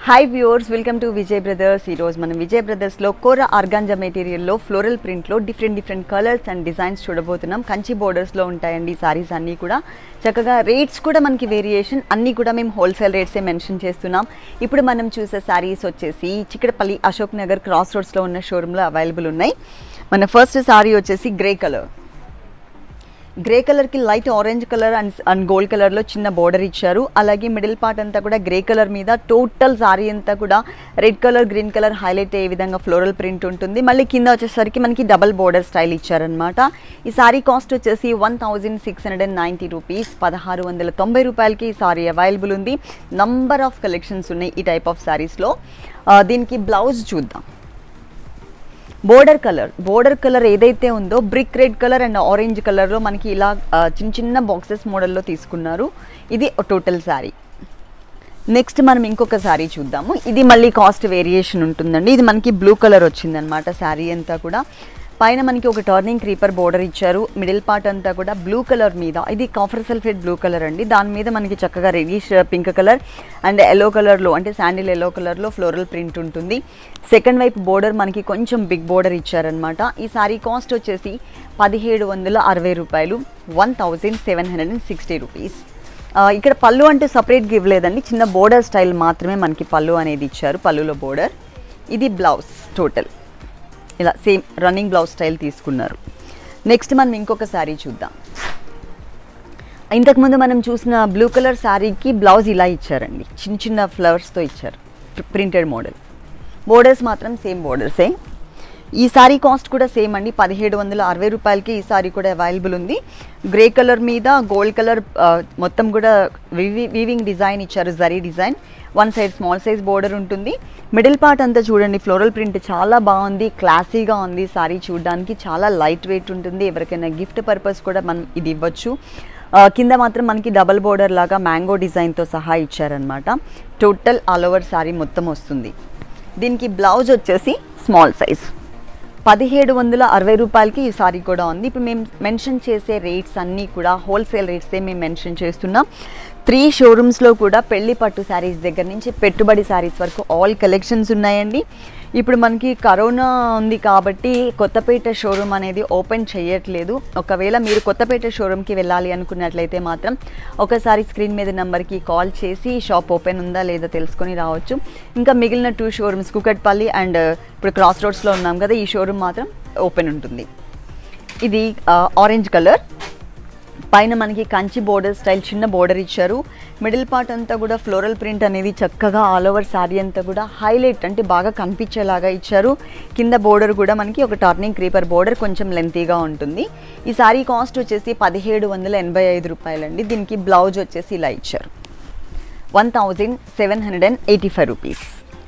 hi viewers welcome to Vijay Brothers ఈరోజు మనం విజయ్ బ్రదర్స్లో కోర ఆర్గాంజా మెటీరియల్లో ఫ్లోరల్ ప్రింట్లో different different colours and designs చూడబోతున్నాం కంచి బోర్డర్స్లో ఉంటాయండి ఈ సారీస్ అన్నీ కూడా చక్కగా రేట్స్ కూడా మనకి వేరియేషన్ అన్నీ కూడా మేము హోల్సేల్ రేట్సే మెన్షన్ చేస్తున్నాం ఇప్పుడు మనం చూసే సారీస్ వచ్చేసి చిక్కడపల్లి అశోక్ నగర్ క్రాస్ రోడ్స్లో ఉన్న షోరూంలో అవైలబుల్ ఉన్నాయి మన ఫస్ట్ సారీ వచ్చేసి గ్రే కలర్ గ్రే కలర్కి light orange colour and and gold కలర్లో చిన్న బోర్డర్ ఇచ్చారు అలాగే మిడిల్ పార్ట్ అంతా కూడా గ్రే కలర్ మీద టోటల్ సారీ అంతా కూడా red colour green colour highlight అయ్యే విధంగా ఫ్లోరల్ ప్రింట్ ఉంటుంది మళ్ళీ కింద వచ్చేసరికి మనకి డబల్ బోర్డర్ స్టైల్ ఇచ్చారనమాట ఈ సారీ కాస్ట్ వచ్చేసి one thousand six hundred and ninety rupees పదహారు వందల తొంభై రూపాయలకి ఈ సారీ అవైలబుల్ ఉంది నంబర్ ఆఫ్ కలెక్షన్స్ ఉన్నాయి ఈ టైప్ ఆఫ్ సారీస్లో దీనికి బ్లౌజ్ చూద్దాం బోర్డర్ కలర్ బోర్డర్ కలర్ ఏదైతే ఉందో brick red colour and orange కలర్లో మనకి ఇలా ఆ, చిన్న చిన్న బాక్సెస్ మోడల్లో తీసుకున్నారు ఇది టోటల్ శారీ నెక్స్ట్ మనం ఇంకొక శారీ చూద్దాము ఇది మళ్ళీ కాస్ట్ వేరియేషన్ ఉంటుందండి ఇది మనకి బ్లూ కలర్ వచ్చిందనమాట శారీ అంతా కూడా పైన మనకి ఒక టర్నింగ్ క్రీపర్ బోర్డర్ ఇచ్చారు మిడిల్ పార్ట్ అంతా కూడా బ్లూ కలర్ మీద ఇది కాఫర్ సల్ఫేట్ బ్లూ కలర్ అండి దాని మీద మనకి చక్కగా reddish pink colour and yellow కలర్లో అంటే శాండిల్ ఎల్లో కలర్లో ఫ్లోరల్ ప్రింట్ ఉంటుంది సెకండ్ వైపు బోర్డర్ మనకి కొంచెం బిగ్ బోర్డర్ ఇచ్చారనమాట ఈ సారీ కాస్ట్ వచ్చేసి పదిహేడు వందల అరవై రూపాయలు one thousand seven hundred and sixty rupees ఆ, ఇక్కడ పళ్ళు అంటే సపరేట్గా ఇవ్వలేదండి చిన్న బోర్డర్ స్టైల్ మాత్రమే మనకి పళ్ళు అనేది ఇచ్చారు పళ్ళులో బోర్డర్ ఇది బ్లౌజ్ టోటల్ ఇలా సేమ్ రన్నింగ్ బ్లౌజ్ స్టైల్ తీసుకున్నారు నెక్స్ట్ మనం ఇంకొక శారీ చూద్దాం ఇంతకుముందు మనం చూసిన బ్లూ కలర్ శారీకి బ్లౌజ్ ఇలా ఇచ్చారండి చిన్న చిన్న ఫ్లవర్స్తో ఇచ్చారు ప్రింటెడ్ మోడల్ బోర్డర్స్ మాత్రం సేమ్ బోర్డర్సే ఈ సారీ కాస్ట్ కూడా సేమ్ అండి పదిహేడు వందల అరవై రూపాయలకి ఈ సారీ కూడా అవైలబుల్ ఉంది గ్రే కలర్ మీద గోల్డ్ కలర్ మొత్తం కూడా వీవింగ్ డిజైన్ ఇచ్చారు zari design one side small size border ఉంటుంది మిడిల్ పార్ట్ అంతా చూడండి ఫ్లోరల్ ప్రింట్ చాలా బాగుంది క్లాసీగా ఉంది సారీ చూడడానికి చాలా లైట్ వెయిట్ ఉంటుంది ఎవరికైనా గిఫ్ట్ పర్పస్ కూడా మనం ఇది ఇవ్వచ్చు ఆ, కింద మాత్రం మనకి డబల్ బోర్డర్ లాగా మ్యాంగో డిజైన్తో సహా ఇచ్చారనమాట టోటల్ ఆల్ ఓవర్ సారీ మొత్తం వస్తుంది దీనికి బ్లౌజ్ వచ్చేసి స్మాల్ సైజ్ పదిహేడు వందల అరవై రూపాయలకి ఈ సారీ కూడా ఉంది ఇప్పుడు మేము మెన్షన్ చేసే రేట్స్ అన్నీ కూడా హోల్సేల్ రేట్సే మేము మెన్షన్ చేస్తున్నాం త్రీ షోరూమ్స్లో కూడా పెళ్లి పట్టు శారీస్ దగ్గర నుంచి పెట్టుబడి శారీస్ వరకు ఆల్ కలెక్షన్స్ ఉన్నాయండి ఇప్పుడు మనకి కరోనా ఉంది కాబట్టి కొత్తపేట షోరూమ్ అనేది ఓపెన్ చేయట్లేదు ఒకవేళ మీరు కొత్తపేట షోరూమ్కి వెళ్ళాలి అనుకున్నట్లయితే మాత్రం ఒకసారి స్క్రీన్ మీద నెంబర్కి కాల్ చేసి షాప్ ఓపెన్ ఉందా లేదా తెలుసుకొని రావచ్చు ఇంకా మిగిలిన టూ షోరూమ్స్ కుకట్పల్లి అండ్ ఇప్పుడు క్రాస్ రోడ్స్లో ఉన్నాం కదా ఈ షోరూమ్ మాత్రం ఓపెన్ ఉంటుంది ఇది ఆరెంజ్ కలర్ పైన మనకి కంచి బోర్డర్ స్టైల్ చిన్న బోర్డర్ ఇచ్చారు మిడిల్ పార్ట్ అంతా కూడా ఫ్లోరల్ ప్రింట్ అనేది చక్కగా ఆల్ ఓవర్ శారీ అంతా కూడా హైలైట్ అంటే బాగా కనిపించేలాగా ఇచ్చారు కింద బోర్డర్ కూడా మనకి ఒక టర్నింగ్ క్రీపర్ బోర్డర్ కొంచెం లెంతీగా ఉంటుంది ఈ శారీ కాస్ట్ వచ్చేసి పదిహేడు వందల ఎనభై ఐదు రూపాయలండి దీనికి బ్లౌజ్ వచ్చేసి ఇలా ఇచ్చారు one thousand seven hundred and eighty five rupees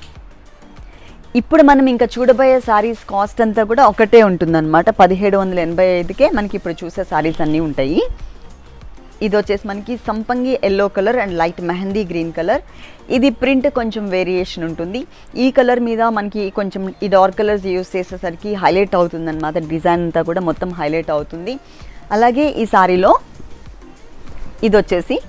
ఇప్పుడు మనం ఇంకా చూడబోయే సారీస్ కాస్ట్ అంతా కూడా ఒకటే ఉంటుందన్నమాట పదిహేడు వందల ఎనభై ఐదుకే మనకి ఇప్పుడు చూసే సారీస్ అన్నీ ఉంటాయి ఇది వచ్చేసి మనకి సంపంగి yellow colour and light mehndi green colour ఇది ప్రింట్ కొంచెం వేరియేషన్ ఉంటుంది ఈ కలర్ మీద మనకి కొంచెం ఈ డార్క్ కలర్స్ యూస్ చేసేసరికి హైలైట్ అవుతుంది అనమాట డిజైన్ అంతా కూడా మొత్తం హైలైట్ అవుతుంది అలాగే ఈ సారీలో ఇది వచ్చేసి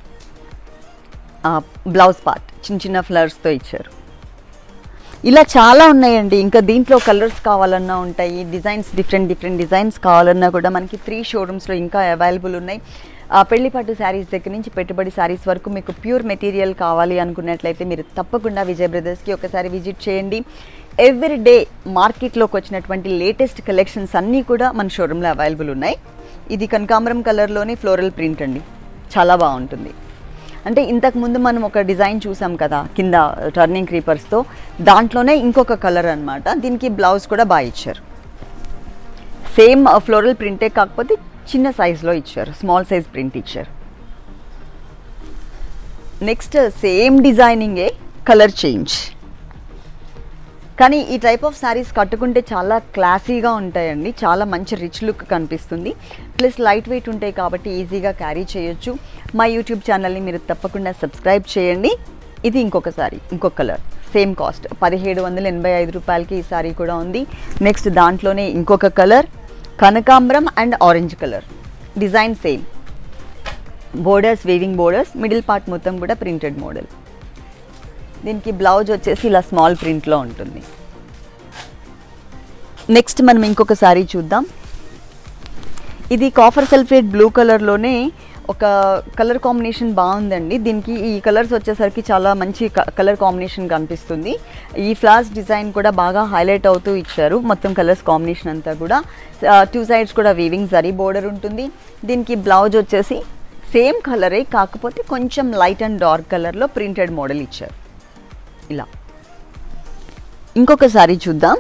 బ్లౌజ్ పార్ట్ చిన్న చిన్న ఫ్లవర్స్తో ఇచ్చారు ఇలా చాలా ఉన్నాయండి ఇంకా దీంట్లో కలర్స్ కావాలన్నా ఉంటాయి డిజైన్స్ డిఫరెంట్ డిఫరెంట్ డిజైన్స్ కావాలన్నా కూడా మనకి త్రీ షోరూమ్స్లో ఇంకా అవైలబుల్ ఉన్నాయి ఆ పెళ్లి పట్టు శారీస్ దగ్గర నుంచి పెట్టుబడి శారీస్ వరకు మీకు ప్యూర్ మెటీరియల్ కావాలి అనుకున్నట్లయితే మీరు తప్పకుండా విజయ్ బ్రదర్స్కి ఒకసారి విజిట్ చేయండి ఎవ్రీ డే మార్కెట్లోకి వచ్చినటువంటి లేటెస్ట్ కలెక్షన్స్ అన్నీ కూడా మన షోరూంలో అవైలబుల్ ఉన్నాయి ఇది కనకాంబరం కలర్లోనే ఫ్లోరల్ ప్రింట్ అండి చాలా బాగుంటుంది అంటే ఇంతకు ముందు మనం ఒక డిజైన్ చూసాం కదా కింద టర్నింగ్ క్రీపర్స్తో దాంట్లోనే ఇంకొక కలర్ అన్నమాట దీనికి బ్లౌజ్ కూడా బాగా ఇచ్చారు సేమ్ ఫ్లోరల్ ప్రింటే కాకపోతే చిన్న సైజులో ఇచ్చారు స్మాల్ సైజ్ ప్రింట్ ఇచ్చారు నెక్స్ట్ సేమ్ డిజైనింగే కలర్ చేంజ్ కానీ ఈ టైప్ ఆఫ్ శారీస్ కట్టుకుంటే చాలా క్లాసీగా ఉంటాయండి చాలా మంచి రిచ్ లుక్ కనిపిస్తుంది ప్లస్ లైట్ వెయిట్ ఉంటాయి కాబట్టి ఈజీగా క్యారీ చేయొచ్చు మా యూట్యూబ్ ఛానల్ని మీరు తప్పకుండా సబ్స్క్రైబ్ చేయండి ఇది ఇంకొక సారీ ఇంకొక కలర్ సేమ్ కాస్ట్ పదిహేడు వందల ఎనభై ఐదు రూపాయలకి ఈ సారీ కూడా ఉంది నెక్స్ట్ దాంట్లోనే ఇంకొక కలర్ కనకాంబరం and orange colour design same borders weaving borders middle part మొత్తం కూడా ప్రింటెడ్ మోడల్ దీనికి బ్లౌజ్ వచ్చేసి ఇలా స్మాల్ ప్రింట్లో ఉంటుంది నెక్స్ట్ మనం ఇంకొక సారీ చూద్దాం ఇది కాఫర్ సల్ఫేట్ బ్లూ కలర్లోనే ఒక కలర్ కాంబినేషన్ బాగుందండి దీనికి ఈ కలర్స్ వచ్చేసరికి చాలా మంచి కలర్ కాంబినేషన్ కనిపిస్తుంది ఈ ఫ్లాస్ డిజైన్ కూడా బాగా హైలైట్ అవుతూ ఇచ్చారు మొత్తం కలర్స్ కాంబినేషన్ అంతా కూడా టూ సైడ్స్ కూడా వీవింగ్ జరీ బోర్డర్ ఉంటుంది దీనికి బ్లౌజ్ వచ్చేసి సేమ్ కలరే కాకపోతే కొంచెం లైట్ అండ్ డార్క్ కలర్లో ప్రింటెడ్ మోడల్ ఇచ్చారు ఇలా ఇంకొక సారీ చూద్దాం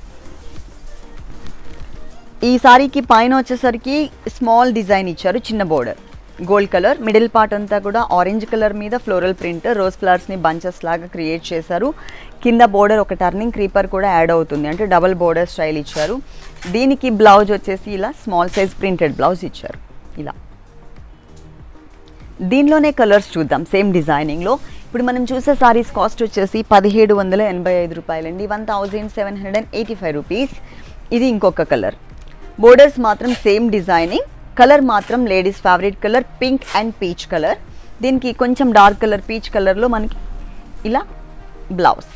ఈ సారీకి పైన వచ్చేసరికి స్మాల్ డిజైన్ ఇచ్చారు చిన్న border gold colour middle part అంతా కూడా ఆరెంజ్ కలర్ మీద ఫ్లోరల్ ప్రింట్ రోజ్ ఫ్లవర్స్ని బంచెస్ లాగా క్రియేట్ చేశారు కింద బోర్డర్ ఒక టర్నింగ్ క్రీపర్ కూడా యాడ్ అవుతుంది అంటే డబల్ బోర్డర్ స్టైల్ ఇచ్చారు దీనికి బ్లౌజ్ వచ్చేసి ఇలా స్మాల్ సైజ్ ప్రింటెడ్ బ్లౌజ్ ఇచ్చారు ఇలా దీనిలోనే కలర్స్ చూద్దాం సేమ్ డిజైనింగ్లో ఇప్పుడు మనం చూసే సారీస్ కాస్ట్ వచ్చేసి పదిహేడు వందల ఎనభై ఐదు రూపాయలండి one thousand seven hundred and eighty five rupees ఇది ఇంకొక కలర్ బోర్డర్స్ మాత్రం సేమ్ డిజైనింగ్ కలర్ మాత్రం ladies favourite colour pink and peach colour దీనికి కొంచెం డార్క్ కలర్ పీచ్ కలర్లో మనకి ఇలా బ్లౌజ్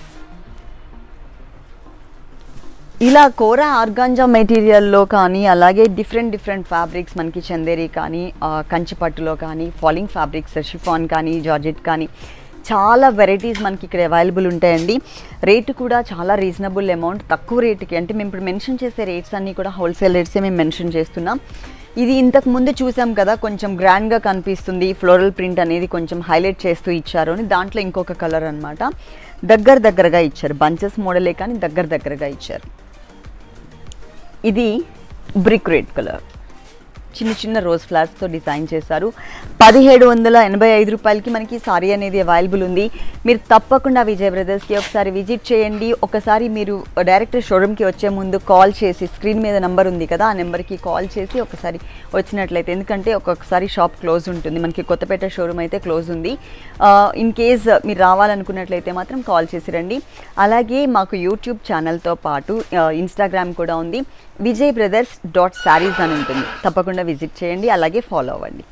ఇలా కోర ఆర్గాంజా మెటీరియల్లో కానీ అలాగే డిఫరెంట్ డిఫరెంట్ ఫ్యాబ్రిక్స్ మనకి చందేరి కానీ ఆ, కంచి పట్టులో కానీ ఫాలింగ్ ఫ్యాబ్రిక్స్ షిఫాన్ కానీ జార్జెట్ కానీ చాలా వెరైటీస్ మనకి ఇక్కడ అవైలబుల్ ఉంటాయండి రేటు కూడా చాలా రీజనబుల్ అమౌంట్ తక్కువ రేటుకి అంటే మేము ఇప్పుడు మెన్షన్ చేసే రేట్స్ అన్నీ కూడా హోల్సేల్ రేట్సే మేము మెన్షన్ చేస్తున్నాం ఇది ఇంతకు ముందు చూసాం కదా కొంచెం గ్రాండ్గా కనిపిస్తుంది ఫ్లోరల్ ప్రింట్ అనేది కొంచెం హైలైట్ చేస్తూ ఇచ్చారు అని దాంట్లో ఇంకొక కలర్ అన్నమాట దగ్గర దగ్గరగా ఇచ్చారు బంచెస్ మోడలే కానీ దగ్గర దగ్గరగా ఇచ్చారు ఇది బ్రిక్ రెడ్ కలర్ చిన్న చిన్న రోజ్ ఫ్లవర్స్తో డిజైన్ చేశారు పదిహేడు వందల ఎనభై ఐదు రూపాయలకి మనకి సారీ అనేది అవైలబుల్ ఉంది మీరు తప్పకుండా విజయ్ బ్రదర్స్కి ఒకసారి విజిట్ చేయండి ఒకసారి మీరు డైరెక్ట్ షోరూమ్కి వచ్చే ముందు కాల్ చేసి స్క్రీన్ మీద నెంబర్ ఉంది కదా ఆ నెంబర్కి కాల్ చేసి ఒకసారి వచ్చినట్లయితే ఎందుకంటే ఒక్కొక్కసారి షాప్ క్లోజ్ ఉంటుంది మనకి కొత్తపేట షోరూమ్ అయితే క్లోజ్ ఉంది ఇన్ కేస్ మీరు రావాలనుకున్నట్లయితే మాత్రం కాల్ చేసి రండి అలాగే మాకు యూట్యూబ్ ఛానల్తో పాటు ఇన్స్టాగ్రామ్ కూడా ఉంది విజయ్ బ్రదర్స్ డాట్ శారీస్ అని ఉంటుంది తప్పకుండా విజిట్ చేయండి అలాగే ఫాలో అవ్వండి